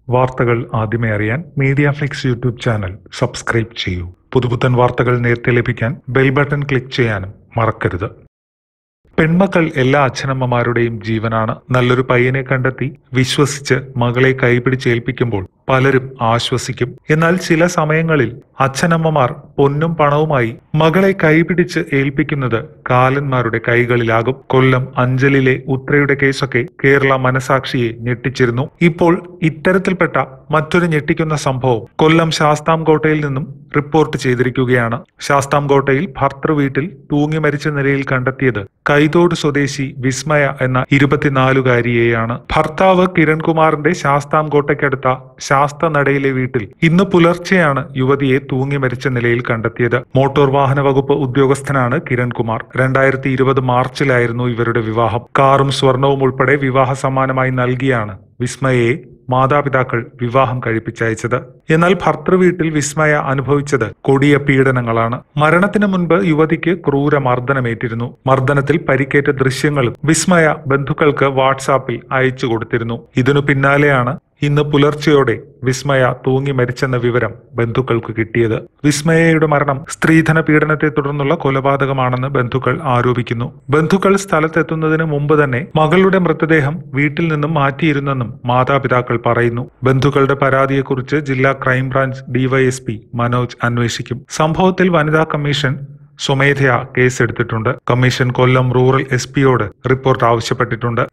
വാർത്തകൾ ആദ്യമേ അറിയാൻ Media Flix YouTube channel subscribe ചെയ്യൂ പുതുപുത്തൻ വാർത്തകൾ നേരത്തെ ലഭിക്കാൻ ബെൽ ബട്ടൺ ക്ലിക്ക് ചെയ്യാനും മറക്കരുത് പെൺമക്കൾ എല്ലാ അച്ഛനമ്മമാരുടെയും ജീവനാണ് നല്ലൊരു പയ്യനെ കണ്ടെത്തി വിശ്വസിച്ച് മകളെ കൈപിടിച്ചേൽപ്പിക്കുമ്പോൾ പലരും ആശ്വസിക്കും എന്നാൽ ചില സമയങ്ങളിൽ അച്ഛനമ്മമാർ പൊന്നും പണവുമായി മകളെ കൈപിടിച്ച് ഏൽപ്പിക്കുന്നത് കാലന്മാരുടെ കൈകളിലാകും കൊല്ലം അഞ്ചലിലെ ഉത്രയുടെ കേസൊക്കെ കേരള മനസാക്ഷിയെ ഞെട്ടിച്ചിരുന്നു ഇപ്പോൾ ഇത്തരത്തിൽപ്പെട്ട മറ്റൊരു ഞെട്ടിക്കുന്ന സംഭവം കൊല്ലം ശാസ്താംകോട്ടയിൽ നിന്നും റിപ്പോർട്ട് ചെയ്തിരിക്കുകയാണ് ശാസ്താംകോട്ടയിൽ ഭർത്തൃ വീട്ടിൽ തൂങ്ങി മരിച്ച നിലയിൽ കണ്ടെത്തിയത് കൈതോട് സ്വദേശി വിസ്മയ എന്ന ഇരുപത്തിനാലുകാരിയെയാണ് ഭർത്താവ് കിരൺകുമാറിന്റെ ശാസ്താംകോട്ടയ്ക്കടുത്ത ശാസ്ത നടയിലെ വീട്ടിൽ ഇന്ന് പുലർച്ചെയാണ് യുവതിയെ തൂങ്ങി മരിച്ച നിലയിൽ കണ്ടെത്തിയത് മോട്ടോർ വാഹന വകുപ്പ് ഉദ്യോഗസ്ഥനാണ് കിരൺകുമാർ രണ്ടായിരത്തി ഇരുപത് മാർച്ചിലായിരുന്നു ഇവരുടെ വിവാഹം കാറും സ്വർണവും ഉൾപ്പെടെ വിവാഹ സമ്മാനമായി നൽകിയാണ് വിസ്മയയെ മാതാപിതാക്കൾ വിവാഹം കഴിപ്പിച്ചയച്ചത് എന്നാൽ ഭർത്തൃവീട്ടിൽ വിസ്മയ അനുഭവിച്ചത് കൊടിയ പീഡനങ്ങളാണ് മരണത്തിന് മുൻപ് യുവതിക്ക് ക്രൂര മർദ്ദനമേറ്റിരുന്നു മർദ്ദനത്തിൽ പരിക്കേറ്റ ദൃശ്യങ്ങളും വിസ്മയ ബന്ധുക്കൾക്ക് വാട്സാപ്പിൽ അയച്ചു കൊടുത്തിരുന്നു ഇതിനു പിന്നാലെയാണ് ഇന്ന് പുലർച്ചെയോടെ വിസ്മയ തൂങ്ങി മരിച്ചെന്ന വിവരം ബന്ധുക്കൾക്ക് കിട്ടിയത് വിസ്മയയുടെ മരണം സ്ത്രീധന പീഡനത്തെ തുടർന്നുള്ള കൊലപാതകമാണെന്ന് ബന്ധുക്കൾ ആരോപിക്കുന്നു ബന്ധുക്കൾ സ്ഥലത്തെത്തുന്നതിന് മുമ്പ് തന്നെ മകളുടെ മൃതദേഹം വീട്ടിൽ നിന്നും മാറ്റിയിരുന്നെന്നും മാതാപിതാക്കൾ പറയുന്നു ബന്ധുക്കളുടെ പരാതിയെക്കുറിച്ച് ജില്ലാ ക്രൈംബ്രാഞ്ച് ഡിവൈഎസ്പി മനോജ് അന്വേഷിക്കും സംഭവത്തിൽ വനിതാ കമ്മീഷൻ സ്വമേധയാ കേസെടുത്തിട്ടുണ്ട് കമ്മീഷൻ കൊല്ലം റൂറൽ എസ് പിയോട് റിപ്പോർട്ട് ആവശ്യപ്പെട്ടിട്ടുണ്ട്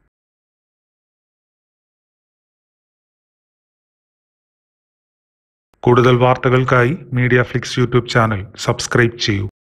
കൂടുതൽ വാർത്തകൾക്കായി Media Flix YouTube channel subscribe ചെയ്യൂ